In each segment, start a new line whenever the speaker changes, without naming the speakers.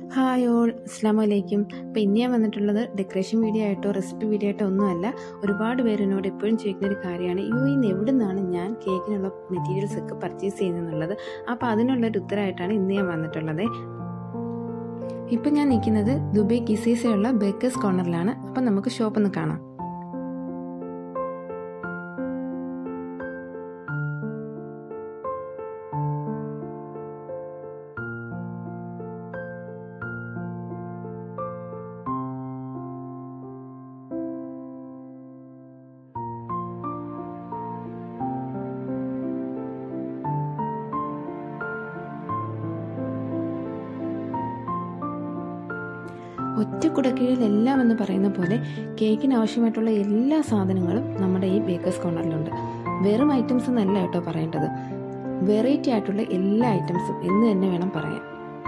hi all അസ്സാം വലൈക്കും അപ്പോൾ ഇന്ന് ഞാൻ വന്നിട്ടുള്ളത് ഡെക്കറേഷൻ വീഡിയോ ആയിട്ടോ റെസിപ്പി വീഡിയോ ആയിട്ടോ ഒന്നുമല്ല ഒരുപാട് പേര് എന്നോട് എപ്പോഴും ചോദിക്കുന്ന ഒരു കാര്യമാണ് യോ ഇന്ന് എവിടെ നിന്നാണ് ഞാൻ കേക്കിനുള്ള മെറ്റീരിയൽസ് ഒക്കെ പർച്ചേസ് ചെയ്യുന്നതെന്നുള്ളത് അപ്പോൾ അതിനുള്ളൊരു ഉത്തരമായിട്ടാണ് ഇന്ന് ഞാൻ വന്നിട്ടുള്ളത് ഇപ്പം ഞാൻ നിൽക്കുന്നത് ദുബൈ കിസീസയുള്ള ബേക്കേഴ്സ് കോർണറിലാണ് അപ്പം നമുക്ക് ഷോപ്പ് ഒന്ന് കാണാം ഒറ്റ കുടക്കീഴിൽ എല്ലാം എന്ന് പറയുന്ന പോലെ കേക്കിന് ആവശ്യമായിട്ടുള്ള എല്ലാ സാധനങ്ങളും നമ്മുടെ ഈ ബേക്കേഴ്സ് കോർണറിലുണ്ട് വെറും ഐറ്റംസ് എന്നല്ല കേട്ടോ പറയേണ്ടത് വെറൈറ്റി ആയിട്ടുള്ള എല്ലാ ഐറ്റംസും എന്ന് തന്നെ വേണം പറയാൻ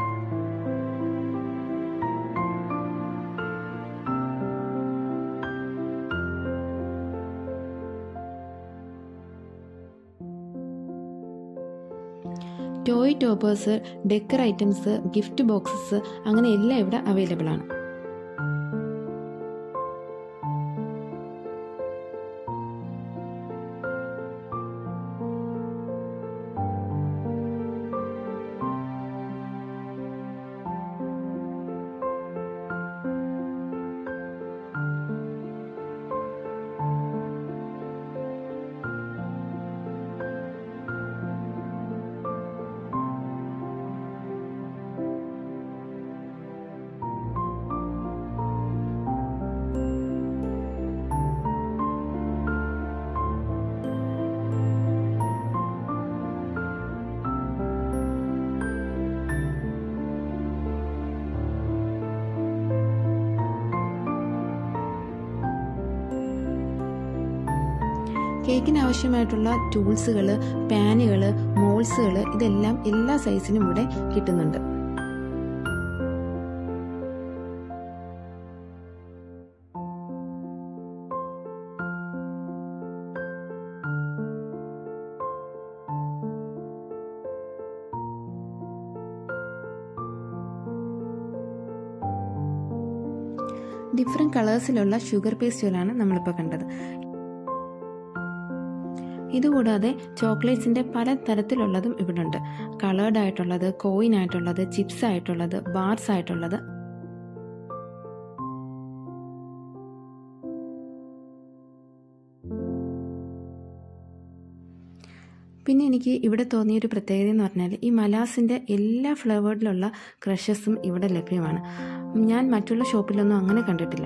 toy toppers decor items gift boxes അങ്ങനെ എല്ലാം ഇവിടെ അവൈലബിൾ ആണ് കേക്കിന് ആവശ്യമായിട്ടുള്ള ടൂൾസുകൾ പാനുകൾ മോൾസുകൾ ഇതെല്ലാം എല്ലാ സൈസിനും ഇവിടെ കിട്ടുന്നുണ്ട് ഡിഫറെൻറ്റ് കളേഴ്സിലുള്ള ഷുഗർ പേസ്റ്റുകളാണ് നമ്മളിപ്പോൾ കണ്ടത് ഇതുകൂടാതെ ചോക്ലേറ്റ്സിൻ്റെ പല തരത്തിലുള്ളതും ഇവിടെ ഉണ്ട് കളേർഡ് ആയിട്ടുള്ളത് കോയിൻ ആയിട്ടുള്ളത് ചിപ്സ് ആയിട്ടുള്ളത് ബാർസ് ആയിട്ടുള്ളത് പിന്നെ എനിക്ക് ഇവിടെ തോന്നിയൊരു പ്രത്യേകത എന്ന് പറഞ്ഞാൽ ഈ മലാസിൻ്റെ എല്ലാ ഫ്ലേവേർഡിലുള്ള ക്രഷസും ഇവിടെ ലഭ്യമാണ് ഞാൻ മറ്റുള്ള ഷോപ്പിലൊന്നും അങ്ങനെ കണ്ടിട്ടില്ല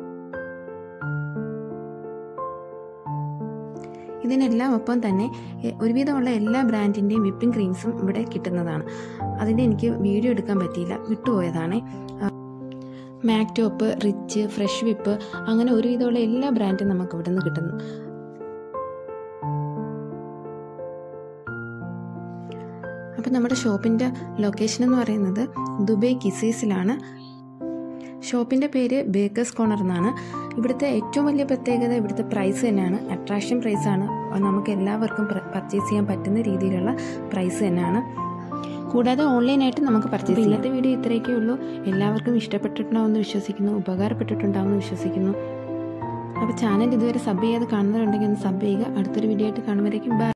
ഇതിനെല്ലാം ഒപ്പം തന്നെ ഒരുവിധമുള്ള എല്ലാ ബ്രാൻഡിൻ്റെയും വിപ്പിംഗ് ക്രീംസും ഇവിടെ കിട്ടുന്നതാണ് അതിൻ്റെ എനിക്ക് വീഡിയോ എടുക്കാൻ പറ്റിയില്ല വിട്ടുപോയതാണ് മാക്ടോപ്പ് റിച്ച് ഫ്രഷ് വിപ്പ് അങ്ങനെ ഒരുവിധമുള്ള എല്ലാ ബ്രാൻഡും നമുക്ക് ഇവിടെ നിന്ന് കിട്ടുന്നു അപ്പം നമ്മുടെ ഷോപ്പിൻ്റെ ലൊക്കേഷൻ എന്ന് പറയുന്നത് ദുബൈ കിസീസിലാണ് ഷോപ്പിൻ്റെ പേര് ബേക്കേഴ്സ് കോർണർ എന്നാണ് ഇവിടുത്തെ ഏറ്റവും വലിയ പ്രത്യേകത ഇവിടുത്തെ പ്രൈസ് തന്നെയാണ് അട്രാക്ഷൻ പ്രൈസാണ് നമുക്ക് എല്ലാവർക്കും പർച്ചേസ് ചെയ്യാൻ പറ്റുന്ന രീതിയിലുള്ള പ്രൈസ് തന്നെയാണ് കൂടാതെ ഓൺലൈനായിട്ട് നമുക്ക് പർച്ചേസ് ഇന്നത്തെ വീഡിയോ ഇത്രയൊക്കെ ഉള്ളൂ എല്ലാവർക്കും ഇഷ്ടപ്പെട്ടിട്ടുണ്ടാവുമെന്ന് വിശ്വസിക്കുന്നു ഉപകാരപ്പെട്ടിട്ടുണ്ടാവുമെന്ന് വിശ്വസിക്കുന്നു അപ്പോൾ ചാനൽ ഇതുവരെ സബ് ചെയ്യാതെ കാണുന്നവരുണ്ടെങ്കിൽ ഒന്ന് സബ് ചെയ്യുക അടുത്തൊരു വീഡിയോ ആയിട്ട് കാണുമ്പോഴേക്കും ബൈ